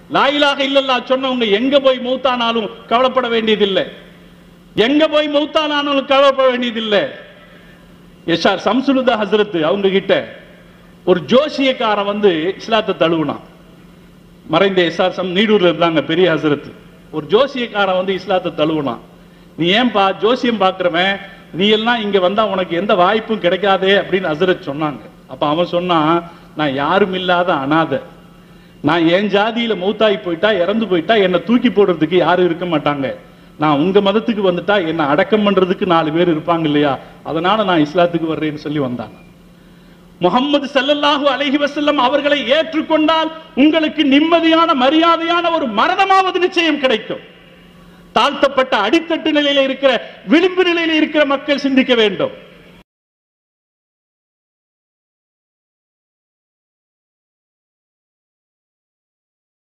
லாயிலாக இல்லல்லா சொன்னவங்க எங்க போய் மௌத்தானாலும் கவலைப்பட வேண்டியதில்லை எங்க போய் மௌத்தானாலும் கவலைப்பட வேண்டியதில்லை எஸ்ஆர் சம்சுலுதா ஹசரத் அவங்க கிட்ட ஒரு ஜோசியக்காரன் வந்து இஸ்லாத்தை தழுவுனான் மறைந்த எஸ்ஆர் சம் நீடூர்ல இருந்தாங்க பெரிய ஹசரத் ஒரு ஜோசியக்காரன் வந்து இஸ்லாத்தை தழுவுனான் நீ ஏன்பா ஜோசியம் பார்க்கிறவன் நீ எல்லாம் இங்க வந்தா உனக்கு எந்த வாய்ப்பும் கிடைக்காதே அப்படின்னு ஹசரத் சொன்னாங்க அப்ப அவன் சொன்னான் நான் யாரும் இல்லாத அனாதை நான் என் ஜாதியில மௌத்தாகி போயிட்டா இறந்து போயிட்டா என்னை தூக்கி போடுறதுக்கு யாரும் இருக்க மாட்டாங்க நான் உங்க மதத்துக்கு வந்துட்டா என்னை அடக்கம் பண்றதுக்கு நாலு பேர் இருப்பாங்க இல்லையா அதனால நான் இஸ்லாத்துக்கு வர்றேன்னு சொல்லி வந்தாங்க முகம்மது ஸல்லல்லாஹு அலைஹி வஸல்லம் அவர்களை ஏற்றுக்கொண்டால் உங்களுக்கு நிம்மதியான மரியாதையான ஒரு மரணமாவது நிச்சயம் கிடைக்கும் தாழ்த்தப்பட்ட அடித்தட்டு நிலையில இருக்கிற விளிம்பு நிலையில இருக்கிற மக்கள் சிந்திக்க வேண்டும்